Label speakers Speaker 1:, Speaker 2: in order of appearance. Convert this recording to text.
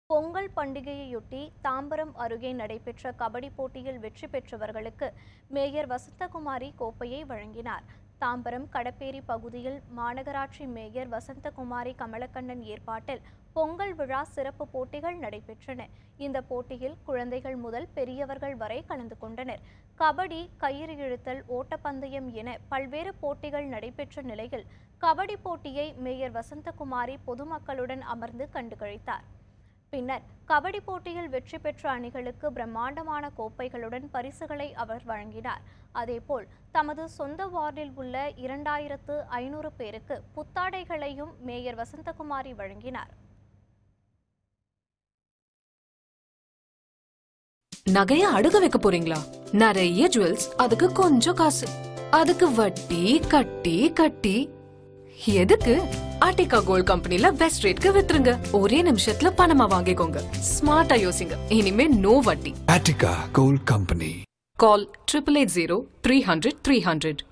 Speaker 1: பொங்கல் பண்டிகையையொட்டி தாம்பரம் அருகே நடைபெற்ற கபடி போட்டியில் வெற்றி பெற்றவர்களுக்கு மேயர் வசந்தகுமாரி கோப்பையை வழங்கினார் தாம்பரம் கடப்பேரி பகுதியில் மாநகராட்சி மேயர் வசந்தகுமாரி கமலக்கண்ணன் ஏற்பாட்டில் பொங்கல் விழா சிறப்பு போட்டிகள் நடைபெற்றன இந்த போட்டியில் குழந்தைகள் முதல் பெரியவர்கள் வரை கலந்து கொண்டனர் கபடி கயிறு இழுத்தல் ஓட்டப்பந்தயம் என பல்வேறு போட்டிகள் நடைபெற்ற நிலையில் கபடி போட்டியை மேயர் வசந்தகுமாரி பொதுமக்களுடன் அமர்ந்து கண்டுகளித்தார் பின்னர் கபடி போட்டியில் வெற்றி பெற்ற அணிகளுக்கு பிரம்மாண்டமான கோப்பைகளுடன் பரிசுகளை அவர் வழங்கினார் அதேபோல் தமது சொந்த வார்டில் உள்ள இரண்டாயிரத்து ஐநூறு பேருக்கு புத்தாடைகளையும் மேயர் வசந்தகுமாரி வழங்கினார்
Speaker 2: நகைய அடுக வைக்க போறீங்களா நிறைய ஜுவல்ஸ் அதுக்கு கொஞ்சம் காசு அதுக்கு வட்டி கட்டி கட்டி எதுக்கு ஆர்டிகா கோல்ட் கம்பெனில பெஸ்ட் ரேட்க்கு வித்துருங்க ஒரே நிமிஷத்துல பணமா வாங்கிக்கோங்க ஸ்மார்ட்டா யோசிங்க இனிமே நோ வட்டி
Speaker 3: Attica Gold Company.
Speaker 2: Call triple eight zero three hundred three hundred